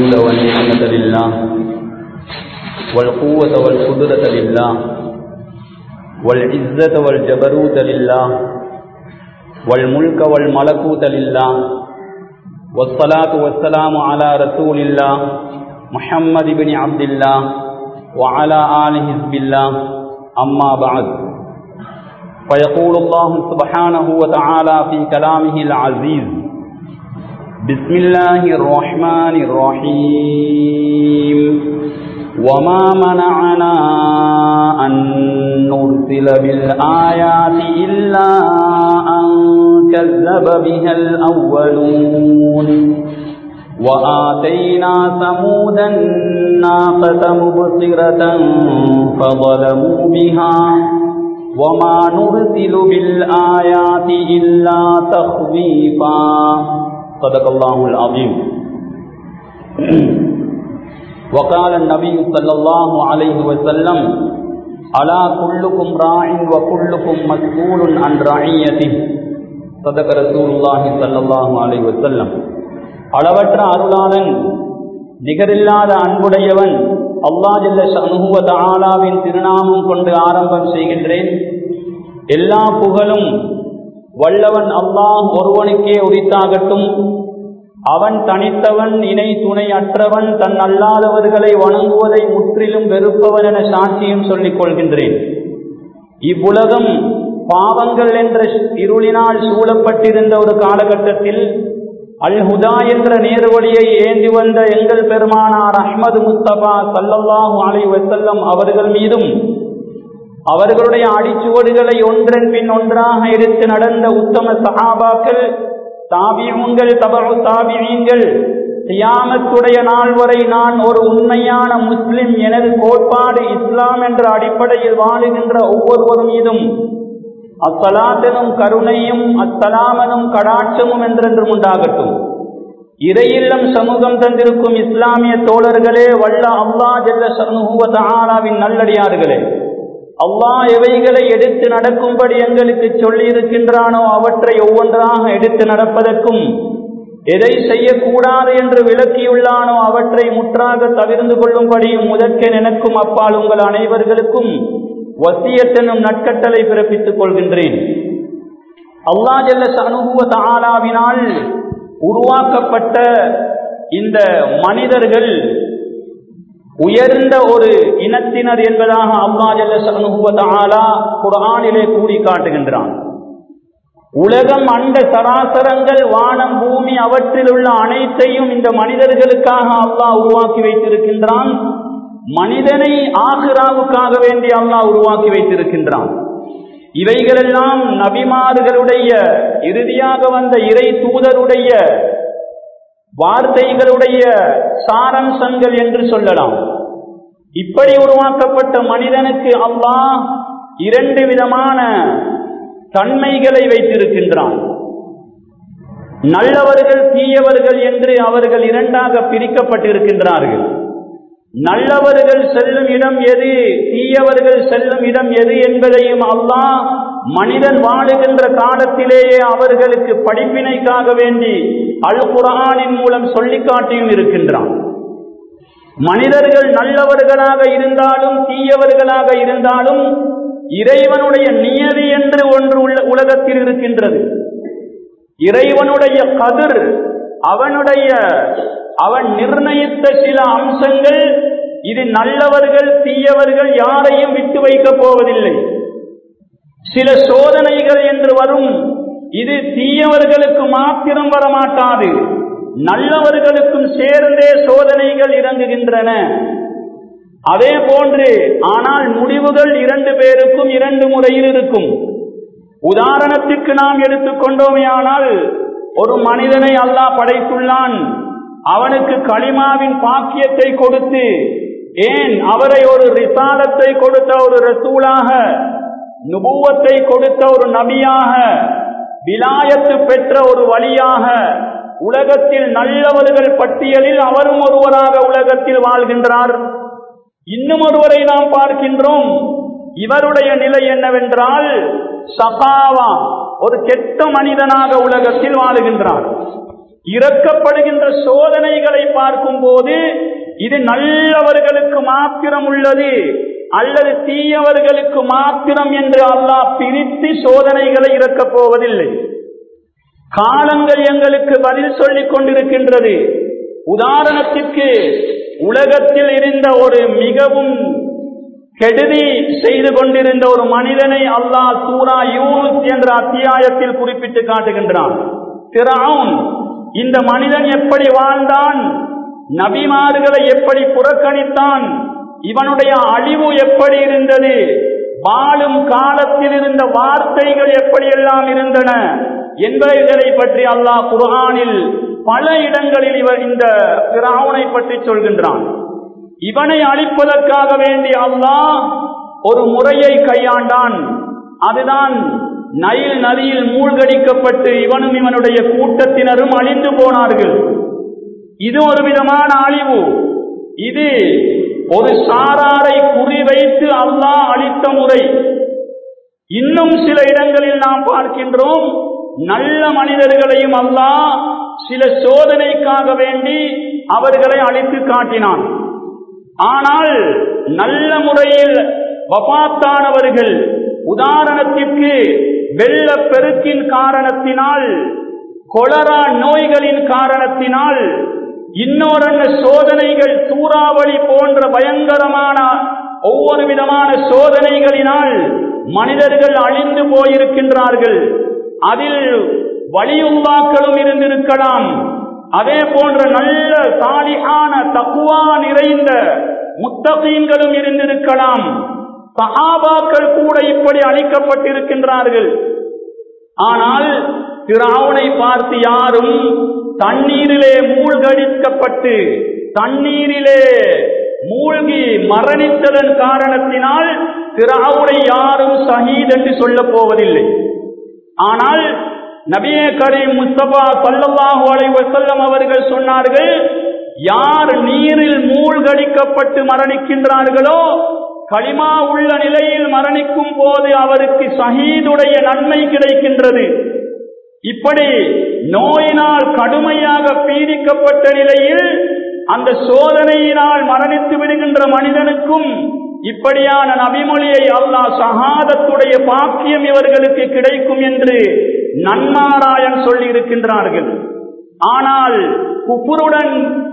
الحمد والنعمة لله والقوة والقدرة لله والعزة والجبروت لله والملك والملكوت لله والصلاة والسلام على رسول الله محمد بن عبد الله وعلى آله حزب الله أما بعد فيقول الله سبحانه وتعالى في كلامه العزيز بسم الله الرحمن الرحيم وما منعنا أن نرسل بالآيات إلا أن كذب بها الأولون وآتينا ثمود الناقة مبصرة فظلموا بها وما نرسل بالآيات إلا تخويفا صدق الله العظيم وقال النبي صلى الله عليه وسلم ألا كلكم راع وكلكم مسؤول عن رعيته صدق رسول الله صلى الله عليه وسلم அளவற்ற அருளாளன் நிகரில்லாத அன்புடையவன் அல்லா ஜல்ல அனுகுவ தாலாவின் திருநாமம் கொண்டு ஆரம்பம் செய்கின்றேன் எல்லா புகழும் வல்லவன் அல்லாஹ் ஒருவனுக்கே உரித்தாகட்டும் அவன் தனித்தவன் இணை துணை அற்றவன் தன் அல்லாதவர்களை வணங்குவதை முற்றிலும் வெறுப்பவன் என சாட்சியம் சொல்லிக் கொள்கின்றேன் இவ்வுலகம் பாவங்கள் என்ற இருளினால் சூழப்பட்டிருந்த ஒரு காலகட்டத்தில் அல் ஹுதா என்ற நேர்வழியை ஏந்தி வந்த எங்கள் பெருமானார் அஹ்மது முஸ்தபா சல்லல்லாஹு அலை வசல்லம் அவர்கள் மீதும் அவர்களுடைய அடிச்சுவடுகளை ஒன்றன் பின் ஒன்றாக எடுத்து நடந்த உத்தம சஹாபாக்கள் தாபியங்கள் தபு தாபியங்கள் தியாமத்துடைய நாள் வரை நான் ஒரு உண்மையான முஸ்லிம் எனது கோட்பாடு இஸ்லாம் என்ற அடிப்படையில் வாழுகின்ற ஒவ்வொருவர் மீதும் அத்தலாத்தனும் கருணையும் அத்தலாமனும் கடாட்சமும் என்றென்றும் உண்டாகட்டும் இறையில்லம் சமூகம் தந்திருக்கும் இஸ்லாமிய தோழர்களே வல்ல அல்லா ஜெல்ல சமூகத்தாலாவின் நல்லடியார்களே அல்லாஹ் எவைகளை எடுத்து நடக்கும்படி எங்களுக்கு சொல்லி இருக்கின்றானோ அவற்றை ஒவ்வொன்றாக எடுத்து நடப்பதற்கும் எதை செய்யக்கூடாது என்று விளக்கியுள்ளானோ அவற்றை முற்றாக தவிர்ந்து கொள்ளும்படியும் முதற்கே எனக்கும் அப்பால் உங்கள் அனைவர்களுக்கும் வசியத்தெனும் நட்கட்டளை பிறப்பித்துக் கொள்கின்றேன் அல்லா ஜல்ல அனுபவ தாலாவினால் உருவாக்கப்பட்ட இந்த மனிதர்கள் உயர்ந்த ஒரு இனத்தினர் என்பதாக அல்லா ஜல்ல அனுபவ தாலா குரானிலே கூறி காட்டுகின்றான் உலகம் அண்ட சராசரங்கள் வானம் பூமி அவற்றில் உள்ள அனைத்தையும் இந்த மனிதர்களுக்காக அல்லாஹ் உருவாக்கி வைத்திருக்கின்றான் மனிதனை ஆசிராவுக்காக வேண்டி அல்லாஹ் உருவாக்கி வைத்திருக்கின்றான் இவைகளெல்லாம் நபிமார்களுடைய இறுதியாக வந்த இறை தூதருடைய வார்த்தைகளுடைய சாரம்சங்கள் என்று சொல்லலாம் இப்படி உருவாக்கப்பட்ட மனிதனுக்கு அல்லாஹ் இரண்டு விதமான தன்மைகளை வைத்திருக்கின்றான் நல்லவர்கள் தீயவர்கள் என்று அவர்கள் இரண்டாக பிரிக்கப்பட்டிருக்கின்றார்கள் நல்லவர்கள் செல்லும் இடம் எது தீயவர்கள் செல்லும் இடம் எது என்பதையும் அல்லாஹ் மனிதன் வாழுகின்ற காலத்திலேயே அவர்களுக்கு படிப்பினைக்காக வேண்டி அல் குரானின் மூலம் சொல்லி காட்டியும் இருக்கின்றான் மனிதர்கள் நல்லவர்களாக இருந்தாலும் தீயவர்களாக இருந்தாலும் இறைவனுடைய நியதி என்று ஒன்று உள்ள உலகத்தில் இருக்கின்றது இறைவனுடைய கதிர் அவனுடைய அவன் நிர்ணயித்த சில அம்சங்கள் இது நல்லவர்கள் தீயவர்கள் யாரையும் விட்டு வைக்கப் போவதில்லை சில சோதனைகள் என்று வரும் இது தீயவர்களுக்கு மாத்திரம் வரமாட்டாது நல்லவர்களுக்கும் சேர்ந்தே சோதனைகள் இறங்குகின்றன அதே போன்று ஆனால் முடிவுகள் இரண்டு பேருக்கும் இரண்டு முறையில் இருக்கும் உதாரணத்துக்கு நாம் எடுத்துக்கொண்டோமே ஆனால் ஒரு மனிதனை அல்லாஹ் படைத்துள்ளான் அவனுக்கு களிமாவின் பாக்கியத்தை கொடுத்து ஏன் அவரை ஒரு ரிசாலத்தை கொடுத்த ஒரு ரசூலாக நுபுவத்தை கொடுத்த ஒரு நபியாக விலாயத்து பெற்ற ஒரு வழியாக உலகத்தில் நல்லவர்கள் பட்டியலில் அவரும் ஒருவராக உலகத்தில் வாழ்கின்றார் இன்னும் ஒருவரை நாம் பார்க்கின்றோம் இவருடைய நிலை என்னவென்றால் சகாவா ஒரு கெட்ட மனிதனாக உலகத்தில் வாழுகின்றார் இறக்கப்படுகின்ற சோதனைகளை பார்க்கும் போது இது நல்லவர்களுக்கு மாத்திரம் உள்ளது அல்லது தீயவர்களுக்கு மாத்திரம் என்று அல்லாஹ் பிரித்து சோதனைகளை இறக்கப் போவதில்லை காலங்கள் எங்களுக்கு பதில் சொல்லிக் கொண்டிருக்கின்றது உதாரணத்திற்கு உலகத்தில் இருந்த ஒரு மிகவும் கெடுதி செய்து கொண்டிருந்த ஒரு மனிதனை அல்லாஹ் சூரா யூனுஸ் என்ற அத்தியாயத்தில் குறிப்பிட்டு காட்டுகின்றான் திராவுன் இந்த மனிதன் எப்படி வாழ்ந்தான் நபிமார்களை எப்படி புறக்கணித்தான் இவனுடைய அழிவு எப்படி இருந்தது வாழும் காலத்தில் இருந்த வார்த்தைகள் எப்படியெல்லாம் இருந்தன என்பவைகளை பற்றி அல்லாஹ் குர்ஆனில் பல இடங்களில் இவர் இந்த பிராவுனை பற்றி சொல்கின்றான் இவனை அழிப்பதற்காக வேண்டி அல்லாஹ் ஒரு முறையை கையாண்டான் அதுதான் நைல் நதியில் மூழ்கடிக்கப்பட்டு இவனும் இவனுடைய கூட்டத்தினரும் அழிந்து போனார்கள் இது ஒரு விதமான அழிவு இது ஒரு சாராரை குறிவைத்து அல்லாஹ் அளித்த முறை இன்னும் சில இடங்களில் நாம் பார்க்கின்றோம் நல்ல மனிதர்களையும் அல்லாஹ் சில சோதனைக்காக வேண்டி அவர்களை அழித்து காட்டினான் ஆனால் நல்ல முறையில் வபாத்தானவர்கள் உதாரணத்திற்கு வெள்ள பெருக்கின் காரணத்தினால் கொலரா நோய்களின் காரணத்தினால் இன்னொரு சோதனைகள் சூறாவளி போன்ற பயங்கரமான ஒவ்வொரு விதமான சோதனைகளினால் மனிதர்கள் அழிந்து போயிருக்கின்றார்கள் அதில் வலியுள்ளாக்களும் இருந்திருக்கலாம் அதே போன்ற நல்ல சாலிகான தக்குவா நிறைந்த முத்தகீன்களும் இருந்திருக்கலாம் சஹாபாக்கள் கூட இப்படி அழிக்கப்பட்டிருக்கின்றார்கள் ஆனால் திராவனை பார்த்து யாரும் தண்ணீரிலே மூழ்கடிக்கப்பட்டு தண்ணீரிலே மூழ்கி மரணித்ததன் காரணத்தினால் திராவுனை யாரும் சஹீத் என்று சொல்லப் போவதில்லை ஆனால் நபியே கரீம் முஸ்தபா சல்லல்லாஹு அலைஹி வஸல்லம் அவர்கள் சொன்னார்கள் யார் நீரில் மூழ்கடிக்கப்பட்டு மரணிக்கின்றார்களோ களிமா உள்ள நிலையில் மரணிக்கும் போது அவருக்கு சஹீதுடைய நன்மை கிடைக்கின்றது இப்படி நோயினால் கடுமையாக பீடிக்கப்பட்ட நிலையில் அந்த சோதனையினால் மரணித்து விடுகின்ற மனிதனுக்கும் இப்படியான நபிமொழியை அல்லாஹ் சகாதத்துடைய பாக்கியம் இவர்களுக்கு கிடைக்கும் என்று நன்மாராயன் சொல்லி இருக்கின்றார்கள் ஆனால் குப்புருடன்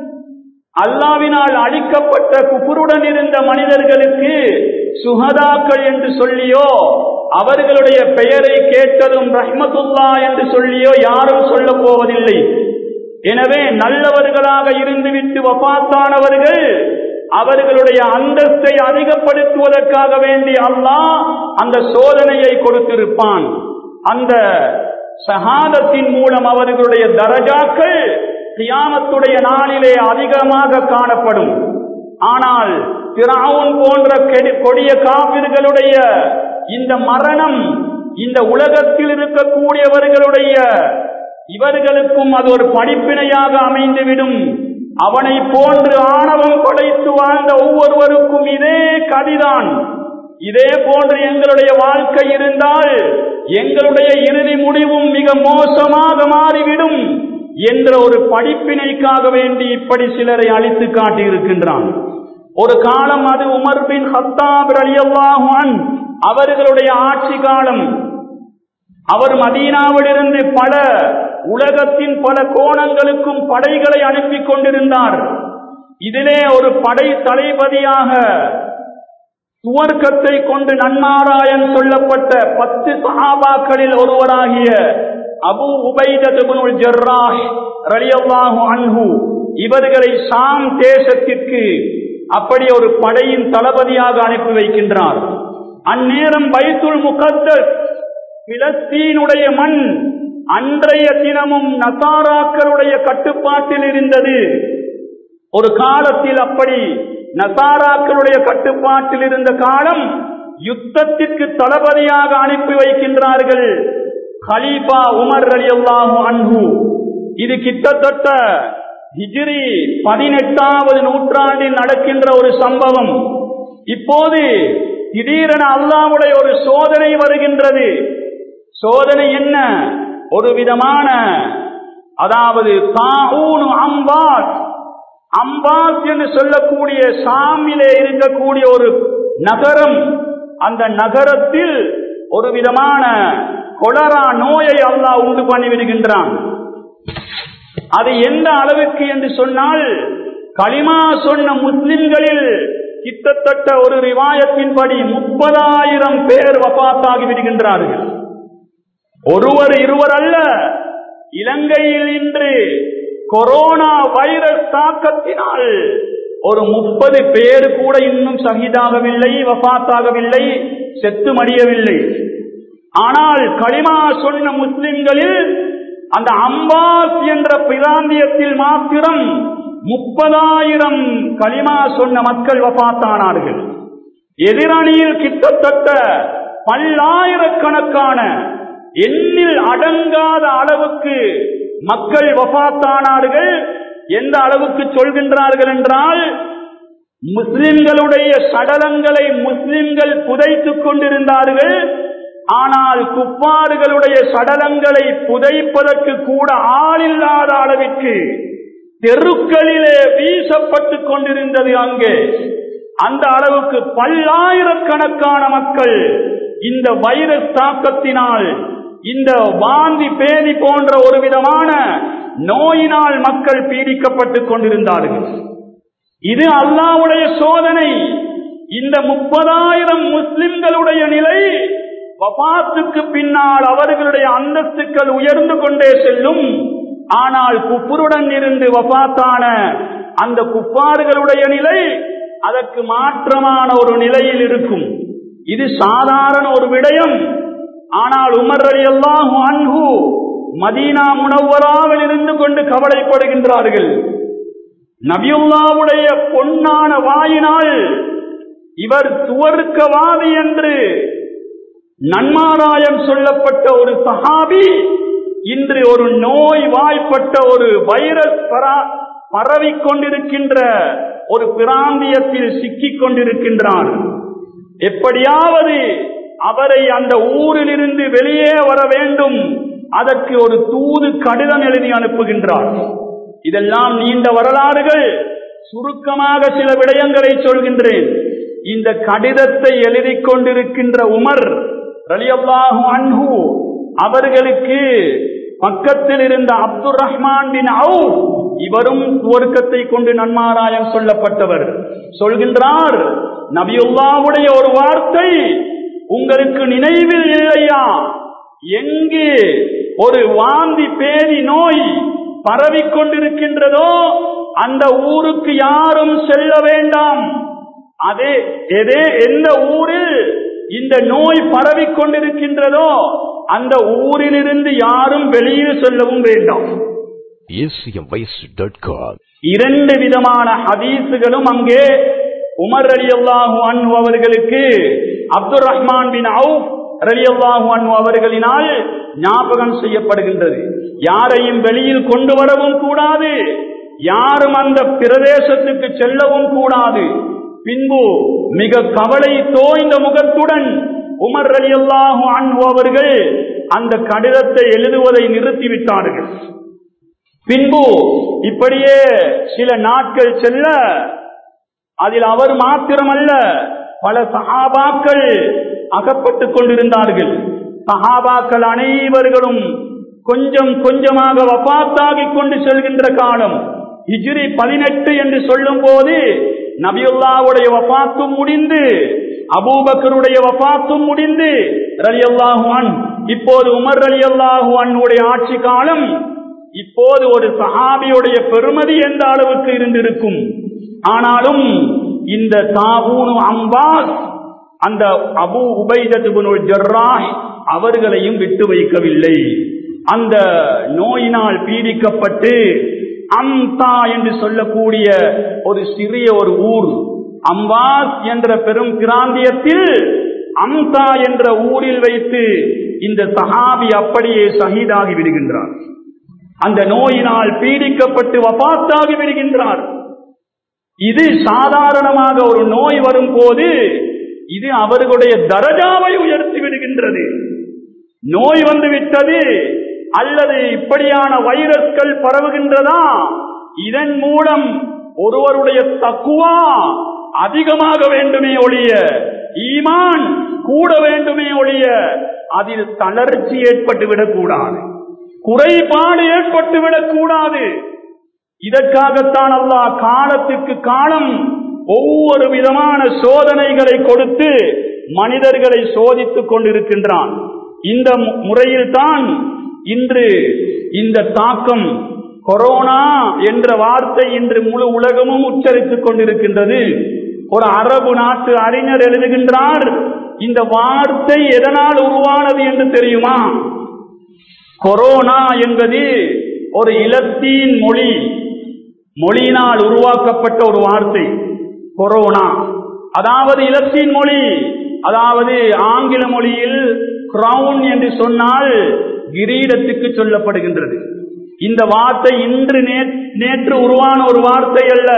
அல்லாவினால் அழிக்கப்பட்ட குப்புருடன் இருந்த மனிதர்களுக்கு சுகதாக்கள் என்று சொல்லியோ அவர்களுடைய பெயரை கேட்டதும் ரஹ்மத்துல்லா என்று சொல்லியோ யாரும் சொல்ல போவதில்லை எனவே நல்லவர்களாக இருந்துவிட்டு வபாத்தானவர்கள் அவர்களுடைய அந்தஸ்தை அதிகப்படுத்துவதற்காக வேண்டி அல்லாஹ் அந்த சோதனையை கொடுத்திருப்பான் அந்த சகாதத்தின் மூலம் அவர்களுடைய தரஜாக்கள் கியாமத்துடைய நாளிலே அதிகமாக காணப்படும் ஆனால் திராவுன் போன்ற கொடிய காப்பிர்களுடைய இந்த மரணம் இந்த உலகத்தில் இருக்கக்கூடியவர்களுடைய இவர்களுக்கும் அது ஒரு படிப்பினையாக அமைந்துவிடும் அவனை போன்று ஆணவம் படைத்து வாழ்ந்த ஒவ்வொருவருக்கும் இதே கதிதான் இதே போன்று எங்களுடைய வாழ்க்கை இருந்தால் எங்களுடைய இறுதி முடிவும் மிக மோசமாக மாறிவிடும் என்ற ஒரு படிப்பினைக்காக வேண்டி இப்படி சிலரை அழித்து காட்டியிருக்கின்றான் ஒரு காலம் அது உமர் பின் ஹத்தாப் அலியல்லாஹான் அவர்களுடைய ஆட்சி காலம் அவர் மதீனாவிலிருந்து பல உலகத்தின் பல கோணங்களுக்கும் படைகளை அனுப்பி கொண்டிருந்தார் இதிலே ஒரு படை தளபதியாக சுவர்க்கத்தை கொண்டு நன்மாராயன் சொல்லப்பட்ட பத்து சஹாபாக்களில் ஒருவராகிய அபு உபைதபுல் ஜர்ராஹ் ரலியல்லாஹு அன்ஹு இவர்களை ஷாம் தேசத்திற்கு அப்படி ஒரு படையின் தளபதியாக அனுப்பி வைக்கின்றார் அந்நேரம் பைத்துல் முகத்தஸ் பிலஸ்தீனுடைய மண் அன்றைய தினமும் நசாராக்களுடைய கட்டுப்பாட்டில் இருந்தது ஒரு காலத்தில் அப்படி நசாராக்களுடைய கட்டுப்பாட்டில் இருந்த காலம் யுத்தத்திற்கு தளபதியாக அனுப்பி வைக்கின்றார்கள் ஹலீஃபா உமர் அலி அல்லாஹு அன்ஹு இது கிட்டத்தட்ட ஹிஜ்ரி பதினெட்டாவது நூற்றாண்டில் நடக்கின்ற ஒரு சம்பவம் இப்போது திடீரென அல்லாவுடைய ஒரு சோதனை வருகின்றது சோதனை என்ன ஒரு விதமான அதாவது தாஊனு அம்பாஸ் அம்பாஸ் என்று சொல்லக்கூடிய சாமிலே இருக்கக்கூடிய ஒரு நகரம் அந்த நகரத்தில் ஒரு விதமான கொலரா நோயை அல்லாஹ் உண்டு பண்ணி விடுகின்றான் அது எந்த அளவுக்கு என்று சொன்னால் களிமா சொன்ன முஸ்லிம்களில் கிட்டத்தட்ட ஒரு ரிவாயத்தின்படி முப்பதாயிரம் பேர் வபாத்தாகி விடுகின்றார்கள் ஒருவர் இருவர் அல்ல இலங்கையில் இன்று கொரோனா வைரஸ் தாக்கத்தினால் ஒரு முப்பது பேர் கூட இன்னும் சகிதாகவில்லை வபாத்தாகவில்லை செத்து மடியவில்லை ஆனால் களிமா சொன்ன முஸ்லிம்களில் அந்த அம்பாஸ் என்ற பிராந்தியத்தில் மாத்திரம் முப்பதாயிரம் களிமா சொன்ன மக்கள் வபாத்தானார்கள் எதிரணியில் கிட்டத்தட்ட பல்லாயிரக்கணக்கான எண்ணில் அடங்காத அளவுக்கு மக்கள் வபாத்தானார்கள் எந்த அளவுக்கு சொல்கின்றார்கள் என்றால் முஸ்லிம்களுடைய சடலங்களை முஸ்லிம்கள் புதைத்துக் கொண்டிருந்தார்கள் ஆனால் குப்பாறுகளுடைய சடலங்களை புதைப்பதற்கு கூட ஆளில்லாத அளவிற்கு தெருக்களிலே வீசப்பட்டுக் கொண்டிருந்தது அங்கே அந்த அளவுக்கு பல்லாயிரக்கணக்கான மக்கள் இந்த வைரஸ் தாக்கத்தினால் இந்த வாந்தி பேதி போன்ற ஒரு விதமான நோயினால் மக்கள் பீடிக்கப்பட்டுக் கொண்டிருந்தார்கள் இது அல்லாவுடைய சோதனை இந்த முப்பதாயிரம் முஸ்லிம்களுடைய நிலை வபாத்துக்கு பின்னால் அவர்களுடைய அந்தஸ்துக்கள் உயர்ந்து கொண்டே செல்லும் ஆனால் குப்புருடன் இருந்து வபாத்தான அந்த குப்பாறுகளுடைய நிலை அதற்கு மாற்றமான ஒரு நிலையில் இருக்கும் இது சாதாரண ஒரு விடயம் ஆனால் உமர் அலி அல்லாஹு அன்ஹு மதீனா முனவராவில் இருந்து கொண்டு கவலைப்படுகின்றார்கள் நபியுல்லாவுடைய பொன்னான வாயினால் இவர் துவர்க்கவாதி என்று நன்மாராயம் சொல்லப்பட்ட ஒரு சஹாபி இன்று ஒரு நோய் வாய்ப்பட்ட ஒரு வைரஸ் பரவிக் கொண்டிருக்கின்ற ஒரு பிராந்தியத்தில் சிக்கிக் கொண்டிருக்கின்றார் எப்படியாவது அவரை அந்த ஊரிலிருந்து வெளியே வர வேண்டும் அதற்கு ஒரு தூது கடிதம் எழுதி அனுப்புகின்றார் இதெல்லாம் நீண்ட வரலாறுகள் சுருக்கமாக சில விடயங்களை சொல்கின்றேன் இந்த கடிதத்தை எழுதி கொண்டிருக்கின்ற உமர் ரலியல்லாஹு அன்ஹு அவர்களுக்கு பக்கத்தில் இருந்த அப்துல் ரஹ்மான் பின் அவு இவரும் துவர்க்கத்தை கொண்டு நன்மாராயம் சொல்லப்பட்டவர் சொல்கின்றார் நபியுல்லாவுடைய ஒரு வார்த்தை உங்களுக்கு நினைவில் இல்லையா எங்கு ஒரு வாந்தி பேதி நோய் பரவிக் கொண்டிருக்கின்றதோ அந்த ஊருக்கு யாரும் செல்ல வேண்டாம் அதே எதே எந்த ஊரில் இந்த நோய் பரவிக் கொண்டிருக்கின்றதோ அந்த ஊரிலிருந்து யாரும் வெளியில் செல்லவும் வேண்டாம் இரண்டு விதமான ஹதீசுகளும் அங்கே உமர் அலி அல்லாஹு அன்பு அவர்களுக்கு அப்துல் ரஹ்மான் பின் அவுப் ரலி அல்லாஹு அன்பு அவர்களினால் ஞாபகம் செய்யப்படுகின்றது யாரையும் வெளியில் கொண்டு வரவும் கூடாது யாரும் அந்த பிரதேசத்துக்கு செல்லவும் கூடாது பின்பு மிக கவலை தோய்ந்த முகத்துடன் உமர் அலி அல்லாஹு அன்பு அவர்கள் அந்த கடிதத்தை எழுதுவதை நிறுத்திவிட்டார்கள் பின்பு இப்படியே சில நாட்கள் செல்ல அதில் அவர் மாத்திரமல்ல பல சகாபாக்கள் அகப்பட்டுக் கொண்டிருந்தார்கள் சகாபாக்கள் அனைவர்களும் கொஞ்சம் கொஞ்சமாக வபாத்தாகிக் கொண்டு செல்கின்ற காலம் ஹிஜ்ரி பதினெட்டு என்று சொல்லும் போது நபியுல்லாவுடைய வபாத்தும் முடிந்து அபூபக்கருடைய வபாத்தும் முடிந்து ரலி அல்லாஹுவான் இப்போது உமர் ரலி அல்லாஹுவான் ஆட்சி காலம் இப்போது ஒரு சஹாபியுடைய பெருமதி எந்த அளவுக்கு இருந்திருக்கும் ஆனாலும் இந்த தாபூனு அம்பாஸ் அந்த அபு உபைதத்துபுனுல் ஜர்ராஹ் அவர்களையும் விட்டு வைக்கவில்லை அந்த நோயினால் பீடிக்கப்பட்டு அம்தா என்று சொல்லக்கூடிய ஒரு சிறிய ஒரு ஊர் அம்பாஸ் என்ற பெரும் பிராந்தியத்தில் அம்தா என்ற ஊரில் வைத்து இந்த சஹாபி அப்படியே சகிதாகி விடுகின்றார் அந்த நோயினால் பீடிக்கப்பட்டு வபாத்தாகி விடுகின்றார் இது சாதாரணமாக ஒரு நோய் வரும் போது இது அவர்களுடைய தரஜாவை உயர்த்தி விடுகின்றது நோய் வந்து விட்டது அல்லது இப்படியான வைரஸ்கள் பரவுகின்றதா இதன் மூலம் ஒருவருடைய தக்குவா அதிகமாக வேண்டுமே ஒழிய ஈமான் கூட வேண்டுமே ஒழிய அதில் தளர்ச்சி ஏற்பட்டு விடக்கூடாது குறைபாடு ஏற்பட்டு விடக்கூடாது இதற்காகத்தான் அல்லாஹ் காலத்துக்கு காலம் ஒவ்வொரு விதமான சோதனைகளை கொடுத்து மனிதர்களை சோதித்துக் கொண்டிருக்கின்றான் இந்த முறையில் தான் இன்று இந்த தாக்கம் கொரோனா என்ற வார்த்தை இன்று முழு உலகமும் உச்சரித்துக் கொண்டிருக்கின்றது ஒரு அரபு நாட்டு அறிஞர் எழுதுகின்றார் இந்த வார்த்தை எதனால் உருவானது என்று தெரியுமா கொரோனா என்பது ஒரு இலத்தீன் மொழி மொழியினால் உருவாக்கப்பட்ட ஒரு வார்த்தை கொரோனா அதாவது இலத்தீன் மொழி அதாவது ஆங்கில மொழியில் கிரவுன் என்று சொன்னால் கிரீடத்துக்கு சொல்லப்படுகின்றது இந்த வார்த்தை இன்று நேற்று உருவான ஒரு வார்த்தை அல்ல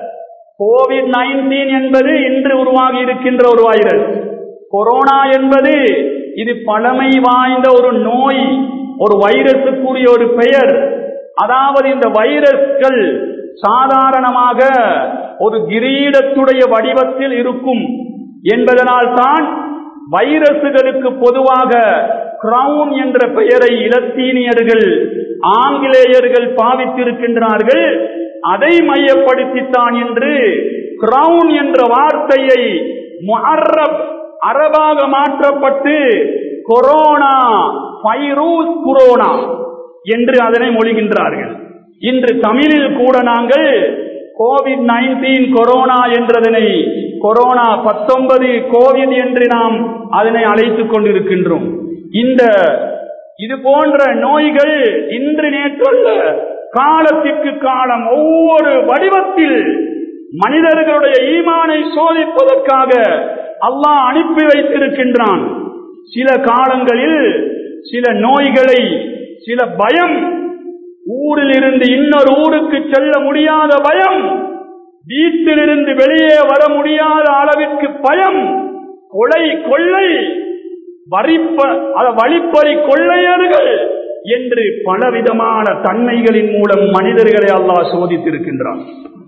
கோவிட் நைன்டீன் என்பது இன்று உருவாகி இருக்கின்ற ஒரு வைரஸ் கொரோனா என்பது இது பழமை வாய்ந்த ஒரு நோய் ஒரு வைரஸுக்குரிய ஒரு பெயர் அதாவது இந்த வைரஸ்கள் சாதாரணமாக ஒரு கிரீடத்துடைய வடிவத்தில் இருக்கும் என்பதனால் தான் வைரசுகளுக்கு பொதுவாக கிரவுன் என்ற பெயரை இலத்தீனியர்கள் ஆங்கிலேயர்கள் பாவித்திருக்கின்றார்கள் அதை மையப்படுத்தித்தான் என்று கிரவுன் என்ற வார்த்தையை முஹர்ரப் அரபாக மாற்றப்பட்டு கொரோனா பைரூஸ் குரோனா என்று அதனை மொழிகின்றார்கள் இன்று தமிழில் கூட நாங்கள் கோவிட் நைன்டீன் கொரோனா என்றதனை கொரோனா பத்தொன்பது கோவிட் என்று நாம் அதனை அழைத்துக் கொண்டிருக்கின்றோம் இந்த இது போன்ற நோய்கள் இன்று நேற்றல்ல காலத்திற்கு காலம் ஒவ்வொரு வடிவத்தில் மனிதர்களுடைய ஈமானை சோதிப்பதற்காக அல்லாஹ் அனுப்பி வைத்திருக்கின்றான் சில காலங்களில் சில நோய்களை சில பயம் ஊரில் இருந்து இன்னொரு ஊருக்கு செல்ல முடியாத பயம் வீட்டிலிருந்து வெளியே வர முடியாத அளவிற்கு பயம் கொலை கொள்ளை வரிப்ப வழிப்பறி கொள்ளையர்கள் என்று பலவிதமான தன்மைகளின் மூலம் மனிதர்களை அல்லாஹ் சோதித்திருக்கின்றான்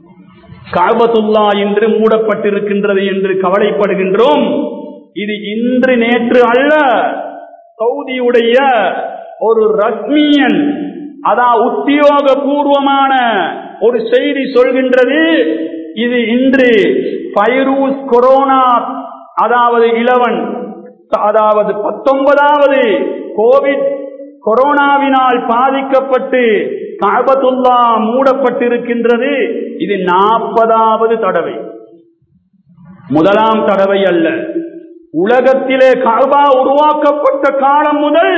காபத்துல்லா இன்று மூடப்பட்டிருக்கின்றது என்று கவலைப்படுகின்றோம் இது இன்று நேற்று அல்ல சவுதியுடைய ஒரு ரஷ்மியன் அதா உத்தியோகபூர்வமான ஒரு செய்தி சொல்கின்றது இது இன்று பைரூஸ் கொரோனா அதாவது இளவன் அதாவது பத்தொன்பதாவது கோவிட் கொரோனாவினால் பாதிக்கப்பட்டு காபத்துல்லா மூடப்பட்டிருக்கின்றது இது நாற்பதாவது தடவை முதலாம் தடவை அல்ல உலகத்திலே காபா உருவாக்கப்பட்ட காலம் முதல்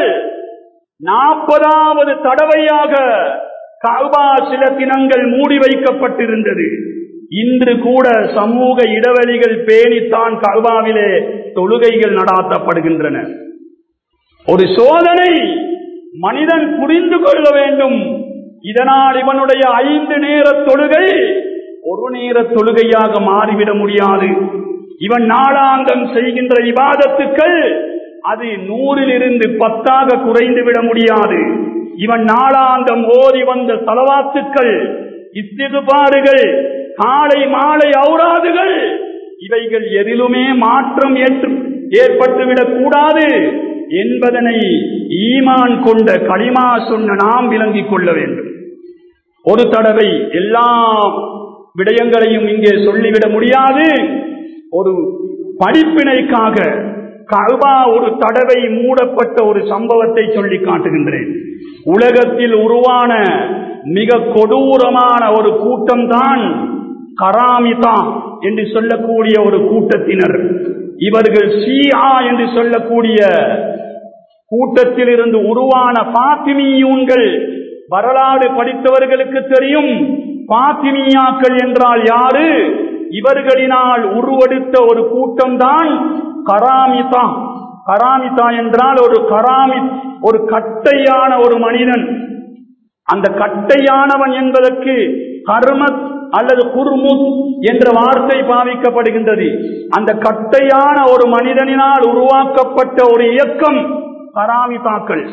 நாற்பதாவது தடவையாக காபா சில தினங்கள் மூடி வைக்கப்பட்டிருந்தது இன்று கூட சமூக இடைவெளிகள் பேணித்தான் கல்வாவிலே தொழுகைகள் நடாத்தப்படுகின்றன ஒரு சோதனை மனிதன் புரிந்து கொள்ள வேண்டும் இதனால் இவனுடைய ஐந்து நேர தொழுகை ஒரு நேர தொழுகையாக மாறிவிட முடியாது இவன் நாளாந்தம் செய்கின்ற இவாதத்துக்கள் அது நூறிலிருந்து பத்தாக குறைந்து விட முடியாது இவன் நாளாந்தம் ஓதி வந்த தலவாத்துக்கள் இத்திகுபாடுகள் காலை மாலை ஔராதுகள் இவைகள் எதிலுமே மாற்றம் ஏற்று ஏற்பட்டுவிடக் கூடாது என்பதனை ஈமான் கொண்ட களிமா சொன்ன நாம் விளங்கிக் கொள்ள வேண்டும் ஒரு தடவை எல்லா விடயங்களையும் இங்கே சொல்லிவிட முடியாது ஒரு படிப்பினைக்காக கல்வா ஒரு தடவை மூடப்பட்ட ஒரு சம்பவத்தை சொல்லி காட்டுகின்றேன் உலகத்தில் உருவான மிக கொடூரமான ஒரு கூட்டம் தான் கராமிதா என்று சொல்லக்கூடிய ஒரு கூட்டத்தினர் இவர்கள் ஷியா என்று சொல்லக்கூடிய கூட்டத்தில் இருந்து உருவான பாத்திமியூன்கள் வரலாறு படித்தவர்களுக்கு தெரியும் பாத்திமியாக்கள் என்றால் யாரு இவர்களினால் உருவெடுத்த ஒரு கூட்டம் தான் கராமிதா கராமிதா என்றால் ஒரு கராமி ஒரு கட்டையான ஒரு மனிதன் அந்த கட்டையானவன் என்பதற்கு கர்மத் அல்லது குர்முத் என்ற வார்த்தை பாவிக்கப்படுகின்றது அந்த கட்டையான ஒரு மனிதனினால் உருவாக்கப்பட்ட ஒரு இயக்கம் கராமிதாக்கள்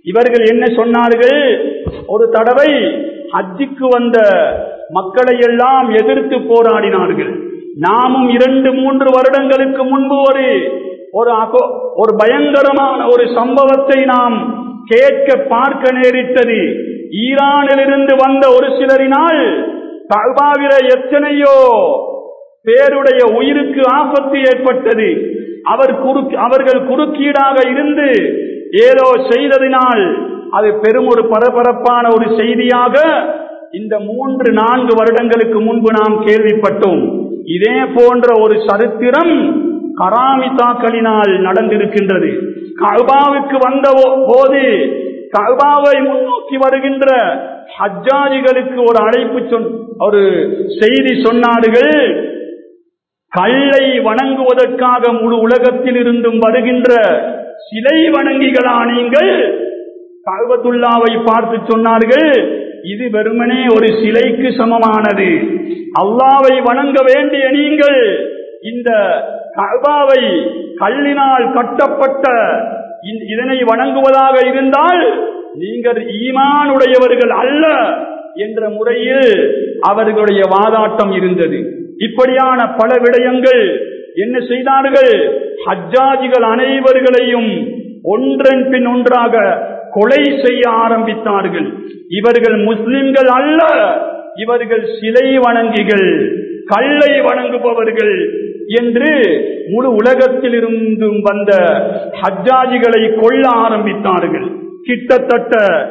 இவர்கள் என்ன சொன்னார்கள் ஒரு தடவை ஹஜ்ஜுக்கு வந்த மக்களை எல்லாம் எதிர்த்து போராடினார்கள் நாமும் இரண்டு மூன்று வருடங்களுக்கு முன்பு ஒரு ஒரு அகோ- ஒரு பயங்கரமான ஒரு சம்பவத்தை நாம் கேட்க பார்க்க நேரிட்டது ஈரானிலிருந்து வந்த ஒரு சிலரினால் கல்பாவில எத்தனையோ பேருடைய உயிருக்கு ஆபத்து ஏற்பட்டது அவர் குறுக்கு அவர்கள் குறுக்கீடாக இருந்து ஏதோ செய்ததினால் அது பெரும் ஒரு பரபரப்பான ஒரு செய்தியாக இந்த மூன்று நான்கு வருடங்களுக்கு முன்பு நாம் கேள்விப்பட்டோம் இதே போன்ற ஒரு சரித்திரம் கராமிதாக்களினால் நடந்திருக்கின்றது கல்பாவுக்கு வந்த போ- போது கல்பாவை முன்னோக்கி வருகின்ற ஹஜ்ஜாஜிகளுக்கு ஒரு அழைப்பு சொன் ஒரு செய்தி சொன்னார்கள் கல்லை வணங்குவதற்காக முழு உலகத்தில் இருந்தும் வருகின்ற சிலை வணங்கிகளா நீங்கள் கல்வத்துல்லாவை பார்த்து சொன்னார்கள் இது வெறுமனே ஒரு சிலைக்கு சமமானது அல்லாவை வணங்க வேண்டிய நீங்கள் இந்த கல்பாவை கல்லினால் கட்டப்பட்ட இந்த- இதனை வணங்குவதாக இருந்தால் நீங்கள் ஈமானுடையவர்கள் அல்ல என்ற முறையில் அவர்களுடைய வாதாட்டம் இருந்தது இப்படியான பல விடயங்கள் என்ன செய்தார்கள் ஹஜ்ஜாஜிகள் அனைவர்களையும் ஒன்றன் பின் ஒன்றாக கொலை செய்ய ஆரம்பித்தார்கள் இவர்கள் முஸ்லிம்கள் அல்ல இவர்கள் சிலை வணங்கிகள் கல்லை வணங்குபவர்கள் என்று முழு உலகத்தில் இருந்தும் வந்த ஹஜ்ஜாஜிகளை கொல்ல ஆரம்பித்தார்கள் கிட்டத்தட்ட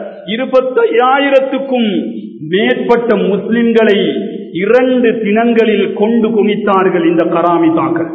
இருபத்தையாயிரத்துக்கும் மேற்பட்ட முஸ்லிம்களை இரண்டு தினங்களில் கொண்டு குமித்தார்கள் இந்த கராமிதாக்கள்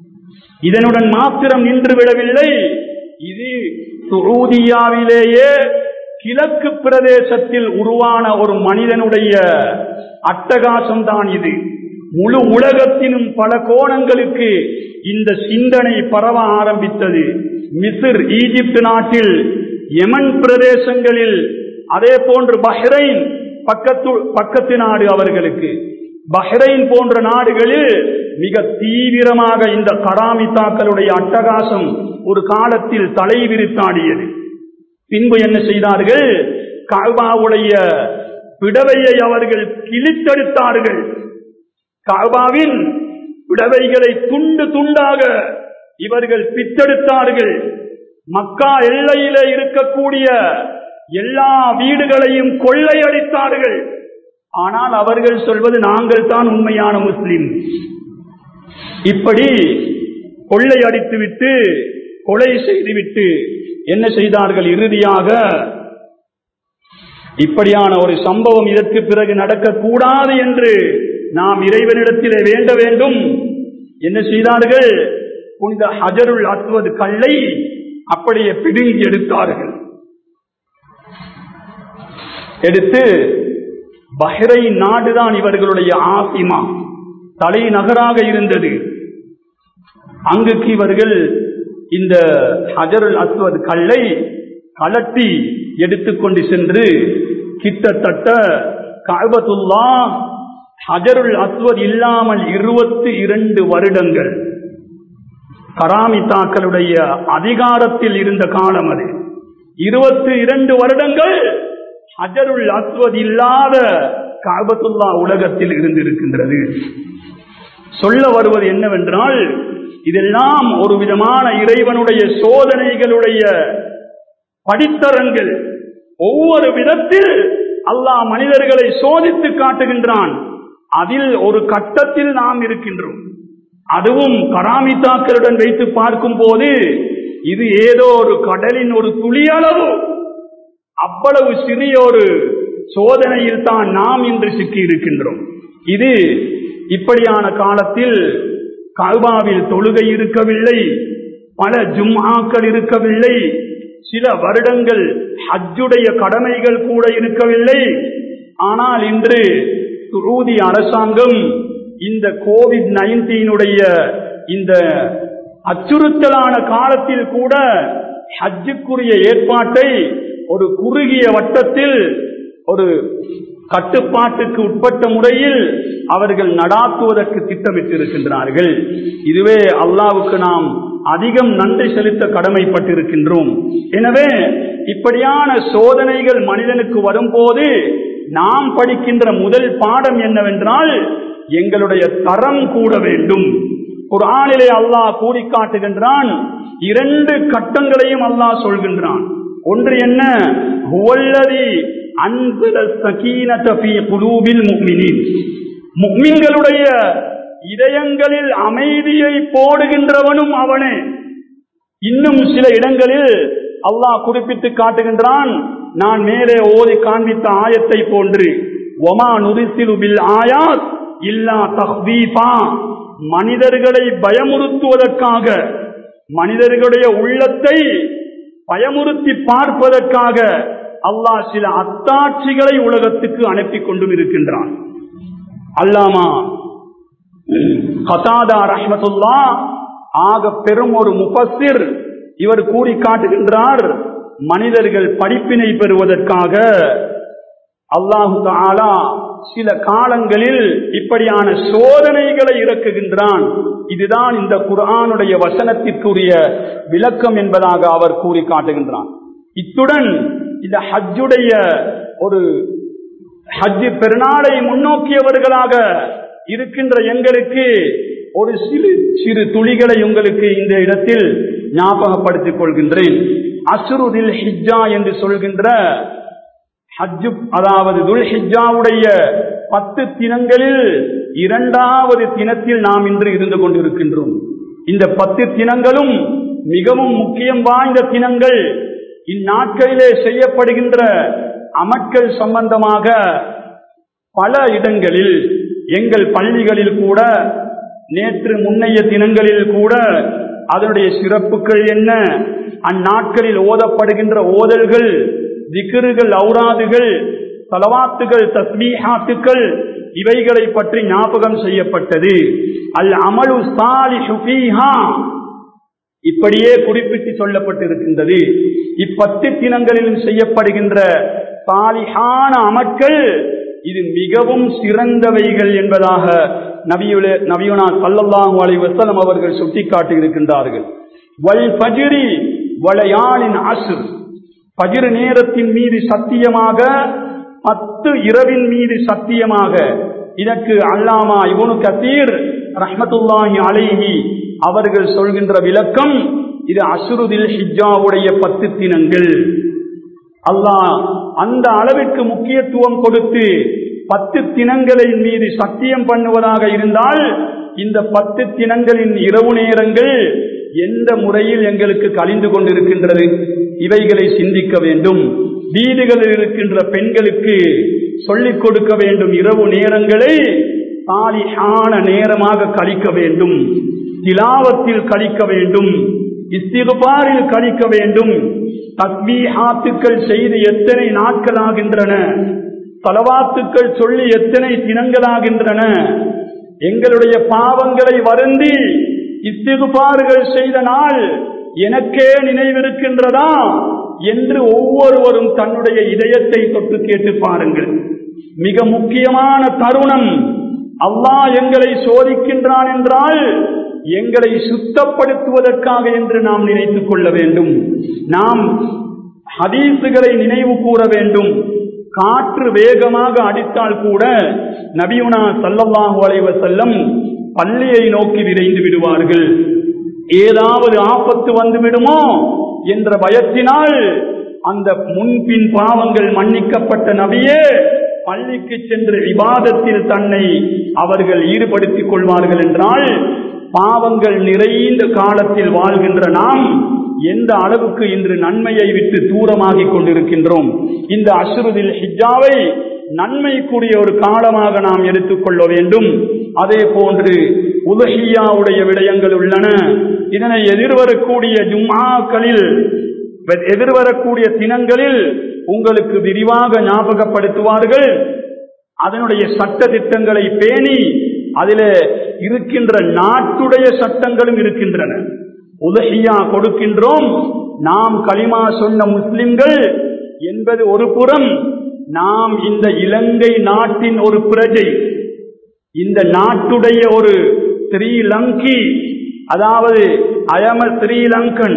இதனுடன் மாத்திரம் நின்று விடவில்லை இது சுரூதியாவிலேயே கிழக்கு பிரதேசத்தில் உருவான ஒரு மனிதனுடைய அட்டகாசம் தான் இது முழு உலகத்தினும் பல கோணங்களுக்கு இந்த சிந்தனை பரவ ஆரம்பித்தது மிசிர் ஈஜிப்ட் நாட்டில் யமன் பிரதேசங்களில் அதே போன்று பஹ்ரைன் பக்கத்து பக்கத்து நாடு அவர்களுக்கு பஹ்ரைன் போன்ற நாடுகளில் மிக தீவிரமாக இந்த கராமித்தாக்களுடைய அட்டகாசம் ஒரு காலத்தில் தலைவிரித்தாடியது பின்பு என்ன செய்தார்கள் காபாவுடைய பிடவையை அவர்கள் கிழித்தெடுத்தார்கள் காபாவின் பிடவைகளை துண்டு துண்டாக இவர்கள் பித்தெடுத்தார்கள் மக்கா எல்லையிலே இருக்கக்கூடிய எல்லா வீடுகளையும் கொள்ளையடித்தார்கள் ஆனால் அவர்கள் சொல்வது நாங்கள் தான் உண்மையான முஸ்லிம் இப்படி கொள்ளையடித்துவிட்டு கொலை செய்துவிட்டு என்ன செய்தார்கள் இறுதியாக இப்படியான ஒரு சம்பவம் இதற்கு பிறகு நடக்கக்கூடாது என்று நாம் இறைவனிடத்திலே வேண்ட வேண்டும் என்ன செய்தார்கள் புனித ஹஜருல் அத்வது கல்லை அப்படியே பிடுங்கி எடுத்தார்கள் எடுத்து பஹ்ரை நாடுதான் இவர்களுடைய ஆசிமா தலைநகராக இருந்தது அங்குக்கு இவர்கள் இந்த ஹஜருல் அஸ்வத் கல்லை கலட்டி எடுத்துக்கொண்டு சென்று கிட்டத்தட்ட காபத்துல்லா ஹஜருல் அஸ்வத் இல்லாமல் இருபத்தி இரண்டு வருடங்கள் கராமித்தாக்களுடைய அதிகாரத்தில் இருந்த காலம் அது இருபத்தி இரண்டு வருடங்கள் ஹஜருல் அஸ்வத் இல்லாத காபத்துல்லா உலகத்தில் இருந்திருக்கின்றது சொல்ல வருவது என்னவென்றால் இதெல்லாம் ஒரு விதமான இறைவனுடைய சோதனைகளுடைய படித்தரங்கள் ஒவ்வொரு விதத்தில் அல்லாஹ் மனிதர்களை சோதித்து காட்டுகின்றான் அதில் ஒரு கட்டத்தில் நாம் இருக்கின்றோம் அதுவும் கராமித்தாக்களுடன் வைத்து பார்க்கும் போது இது ஏதோ ஒரு கடலின் ஒரு துளியளவு அவ்வளவு சிறிய ஒரு சோதனையில் தான் நாம் இன்று சிக்கி இருக்கின்றோம் இது இப்படியான காலத்தில் கல்பாவில் தொழுகை இருக்கவில்லை பல ஜும்ஆக்கள் இருக்கவில்லை சில வருடங்கள் ஹஜ்ஜுடைய கடமைகள் கூட இருக்கவில்லை ஆனால் இன்று சுரூதி அரசாங்கம் இந்த கோவிட் நைன்டீனுடைய இந்த அச்சுறுத்தலான காலத்தில் கூட ஹஜ்ஜுக்குரிய ஏற்பாட்டை ஒரு குறுகிய வட்டத்தில் ஒரு கட்டுப்பாட்டுக்கு உட்பட்ட முறையில் அவர்கள் நடாத்துவதற்கு திட்டமிட்டிருக்கின்றார்கள் இதுவே அல்லாவுக்கு நாம் அதிகம் நன்றி செலுத்த கடமைப்பட்டிருக்கின்றோம் எனவே இப்படியான சோதனைகள் மனிதனுக்கு வரும்போது நாம் படிக்கின்ற முதல் பாடம் என்னவென்றால் எங்களுடைய தரம் கூட வேண்டும் குர்ஆனிலே அல்லாஹ் கூறி காட்டுகின்றான் இரண்டு கட்டங்களையும் அல்லாஹ் சொல்கின்றான் ஒன்று என்ன ஹுவல்லதி அன்சல ஸகீனத ஃபீ குலூபில் முஃமினீன் முஃமின்களுடைய இதயங்களில் அமைதியை போடுகின்றவனும் அவனே இன்னும் சில இடங்களில் அல்லாஹ் குறிப்பிட்டு காட்டுகின்றான் நான் மேலே ஓதி காண்பித்த ஆயத்தை போன்று ஒமா நுரிசிலு பில் ஆயாத் இல்லா தஹ்வீஃபா மனிதர்களை பயமுறுத்துவதற்காக மனிதர்களுடைய உள்ளத்தை பயமுறுத்தி பார்ப்பதற்காக அல்லாஹ் சில அத்தாட்சிகளை உலகத்துக்கு அனுப்பி கொண்டும் இருக்கின்றான் அல்லாமா ஹசாதா ரஹ்மத்துல்லா ஆக பெரும் ஒரு முபஸ்ஸிர் இவர் கூறி காட்டுகின்றார் மனிதர்கள் படிப்பினை பெறுவதற்காக அல்லாஹு தாலா சில காலங்களில் இப்படியான சோதனைகளை இறக்குகின்றான் இதுதான் இந்த குர்ஆனுடைய வசனத்திற்குரிய விளக்கம் என்பதாக அவர் கூறி காட்டுகின்றான் இத்துடன் இந்த ஹஜ்ஜுடைய ஒரு ஹஜ் பெருநாளை முன்னோக்கியவர்களாக இருக்கின்ற எங்களுக்கு ஒரு சிறு சிறு துளிகளை உங்களுக்கு இந்த இடத்தில் ஞாபகப்படுத்திக் கொள்கின்றேன் அசுருதில் ஹிஜ்ஜா என்று சொல்கின்ற ஹஜ்ஜு அதாவது துல் ஹிஜ்ஜாவுடைய பத்து தினங்களில் இரண்டாவது தினத்தில் நாம் இன்று இருந்து கொண்டிருக்கின்றோம் இந்த பத்து தினங்களும் மிகவும் முக்கியம் வாய்ந்த தினங்கள் இந்நாட்களிலே செய்யப்படுகின்ற அமட்கள் சம்பந்தமாக பல இடங்களில் எங்கள் பள்ளிகளில் கூட நேற்று முன்னைய தினங்களில் கூட அதனுடைய சிறப்புகள் என்ன அந்நாட்களில் ஓதப்படுகின்ற ஓதல்கள் திக்ருகள் ஔராதுகள் தலவாத்துகள் தஸ்மீஹாத்துக்கள் இவைகளை பற்றி ஞாபகம் செய்யப்பட்டது அல் அமலு சாலிஹு ஃபீஹா இப்படியே குறிப்பிட்டு சொல்லப்பட்டிருக்கின்றது இப்பத்து தினங்களிலும் செய்யப்படுகின்ற சாலிஹான அமட்கள் இது மிகவும் சிறந்தவைகள் என்பதாக நபியுலே நபியுனா சல்லல்லாஹு அலைஹி வஸல்லம் அவர்கள் சுட்டிக்காட்டி இருக்கின்றார்கள் வல் ஃபஜ்ரி வலயாலின் அஸ்ர் பஜிர் நேரத்தின் மீது சத்தியமாக பத்து இரவின் மீது சத்தியமாக இதற்கு அல்லாமா இவனு கசீர் ரஹமத்துல்லாஹி அலைஹி அவர்கள் சொல்கின்ற விளக்கம் இது அசுருதில் ஹிஜாவுடைய பத்து தினங்கள் அல்லாஹ் அந்த அளவிற்கு முக்கியத்துவம் கொடுத்து பத்து தினங்களின் மீது சத்தியம் பண்ணுவதாக இருந்தால் இந்த பத்து தினங்களின் இரவு நேரங்கள் எந்த முறையில் எங்களுக்கு கழிந்து கொண்டிருக்கின்றது இவைகளை சிந்திக்க வேண்டும் வீடுகளில் இருக்கின்ற பெண்களுக்கு சொல்லிக் கொடுக்க வேண்டும் இரவு நேரங்களை சாலிஹான நேரமாக கழிக்க வேண்டும் திலாவத்தில் கழிக்க வேண்டும் இஸ்திகுபாரில் கழிக்க வேண்டும் தஸ்மீஹாத்துக்கள் செய்து எத்தனை நாட்கள் ஆகின்றன தலவாத்துக்கள் சொல்லி எத்தனை தினங்களாகின்றன எங்களுடைய பாவங்களை வருந்தி இஸ்திகுபாறுகள் செய்த நாள் எனக்கே நினைவிருக்கின்றதா என்று ஒவ்வொருவரும் தன்னுடைய இதயத்தை தொட்டு கேட்டு பாருங்கள் மிக முக்கியமான தருணம் அல்லாஹ் எங்களை சோதிக்கின்றான் என்றால் எங்களை சுத்தப்படுத்துவதற்காக என்று நாம் நினைத்துக் கொள்ள வேண்டும் நாம் ஹதீசுகளை நினைவு கூற வேண்டும் காற்று வேகமாக அடித்தால் கூட நபியுனா சல்லல்லாஹு அலைவ செல்லம் பள்ளியை நோக்கி விரைந்து விடுவார்கள் ஏதாவது ஆபத்து வந்து விடுமோ என்ற பயத்தினால் அந்த முன்பின் பாவங்கள் மன்னிக்கப்பட்ட நபியே பள்ளிக்கு சென்று விவாதத்தில் தன்னை அவர்கள் ஈடுபடுத்திக் கொள்வார்கள் என்றால் பாவங்கள் நிறைந்த காலத்தில் வாழ்கின்ற நாம் எந்த அளவுக்கு இன்று நன்மையை விட்டு தூரமாகிக் கொண்டிருக்கின்றோம் இந்த அசுருதில் ஹிஜாவை நன்மைக்குரிய ஒரு காலமாக நாம் எடுத்துக்கொள்ள வேண்டும் அதே போன்று உதஹியாவுடைய விடயங்கள் உள்ளன இதனை எதிர்வரக்கூடிய ஜும்மாக்களில் எதிர்வரக்கூடிய தினங்களில் உங்களுக்கு விரிவாக ஞாபகப்படுத்துவார்கள் அதனுடைய சட்ட திட்டங்களை பேணி அதில் இருக்கின்ற நாட்டுடைய சட்டங்களும் இருக்கின்றன உதஹியா கொடுக்கின்றோம் நாம் களிமா சொன்ன முஸ்லிம்கள் என்பது ஒரு புறம் நாம் இந்த இலங்கை நாட்டின் ஒரு பிரஜை இந்த நாட்டுடைய ஒரு ஸ்ரீலங்கி அதாவது அயம ஸ்ரீலங்கன்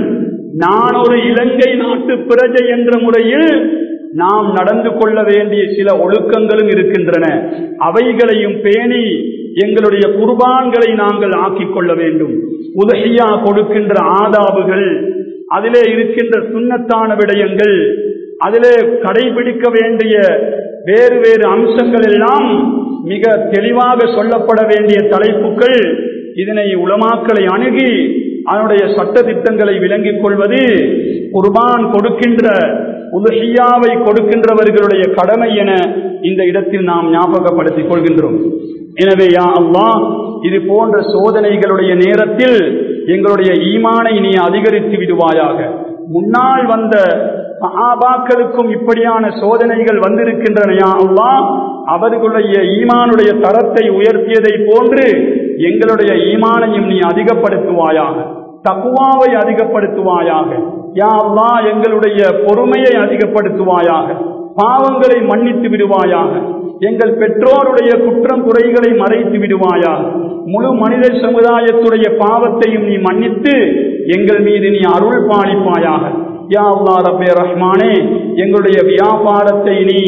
நான் ஒரு இலங்கை நாட்டு பிரஜை என்ற முறையில் நாம் நடந்து கொள்ள வேண்டிய சில ஒழுக்கங்களும் இருக்கின்றன அவைகளையும் பேணி எங்களுடைய குர்பான்களை நாங்கள் ஆக்கிக் கொள்ள வேண்டும் உதகையா கொடுக்கின்ற ஆதாபுகள் அதிலே இருக்கின்ற சுண்ணத்தான விடயங்கள் அதிலே கடைபிடிக்க வேண்டிய வேறு வேறு அம்சங்கள் எல்லாம் மிக தெளிவாக சொல்லப்பட வேண்டிய தலைப்புகள் இதனை உலமாக்களை அணுகி அதனுடைய சட்ட திட்டங்களை விளங்கிக் கொள்வது குர்பான் கொடுக்கின்ற உலகியாவை கொடுக்கின்றவர்களுடைய கடமை என இந்த இடத்தில் நாம் ஞாபகப்படுத்திக் கொள்கின்றோம் எனவே யா அல்லாஹ் இது போன்ற சோதனைகளுடைய நேரத்தில் எங்களுடைய ஈமானை நீ அதிகரித்து விடுவாயாக முன்னால் வந்த சஹாபாக்களுக்கும் இப்படியான சோதனைகள் வந்திருக்கின்றன யா அல்லாஹ் அவர்களுடைய ஈமானுடைய தரத்தை உயர்த்தியதை போன்று எங்களுடைய ஈமானையும் நீ அதிகப்படுத்துவாயாக தக்குவாவை அதிகப்படுத்துவாயாக யா அல்லா எங்களுடைய பொறுமையை அதிகப்படுத்துவாயாக பாவங்களை மன்னித்து விடுவாயாக எங்கள் பெற்றோருடைய குற்றம் குறைகளை மறைத்து விடுவாயாக முழு மனித சமுதாயத்துடைய பாவத்தையும் நீ மன்னித்து எங்கள் மீது நீ அருள் பாலிப்பாயாக யா அல்லா ரபே ரஹ்மானே எங்களுடைய வியாபாரத்தை நீ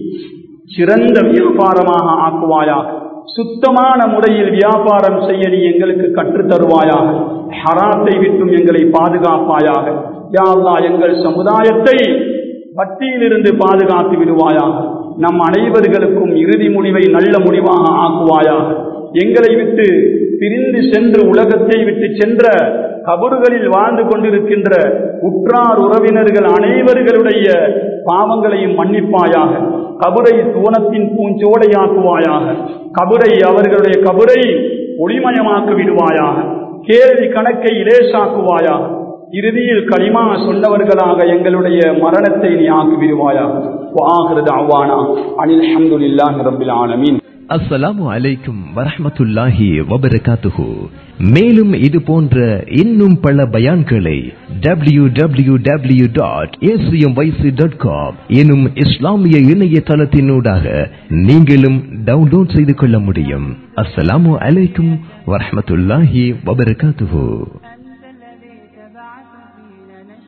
சிறந்த வியாபாரமாக ஆக்குவாயாக சுத்தமான முறையில் வியாபாரம் செய்ய நீ எங்களுக்கு கற்றுத் தருவாயாக ஹராத்தை விட்டும் எங்களை பாதுகாப்பாயாக யா அல்லா எங்கள் சமுதாயத்தை வட்டியிலிருந்து பாதுகாத்து விடுவாயாக நம் அனைவர்களுக்கும் இறுதி முடிவை நல்ல முடிவாக ஆக்குவாயாக எங்களை விட்டு பிரிந்து சென்று உலகத்தை விட்டு சென்ற கபறுகளில் வாழ்ந்து கொண்டிருக்கின்ற உற்றார் உறவினர்கள் அனைவர்களுடைய பாவங்களையும் மன்னிப்பாயாக கபுரை சோனத்தின் பூஞ்சோடையாக்குவாயாக கபுரை அவர்களுடைய கபுரை ஒளிமயமாக்கி விடுவாயாக கேள்வி கணக்கை இலேசாக்குவாயாக இறுதியில் களிமா சொன்னவர்களாக எங்களுடைய மரணத்தை நீ ஆக்கி விடுவாயாக வாகிறது அவ்வானா அனில் அஹமதுல்லாஹி ரபில் ஆலமீன் அஸ்ஸலாமு அலைக்கும் வரஹ்மத்துல்லாஹி வபரகாத்துஹு மேலும் இது போன்ற இன்னும் பல பயான்களை W W W dot dot com எனும் இஸ்லாமிய இணையதளத்தினூடாக நீங்களும் டவுன்லோட் செய்து கொள்ள முடியும் அஸ்ஸலாமு அலைக்கும் வரஹ்மத்துல்லாஹி வபரகாத்துஹு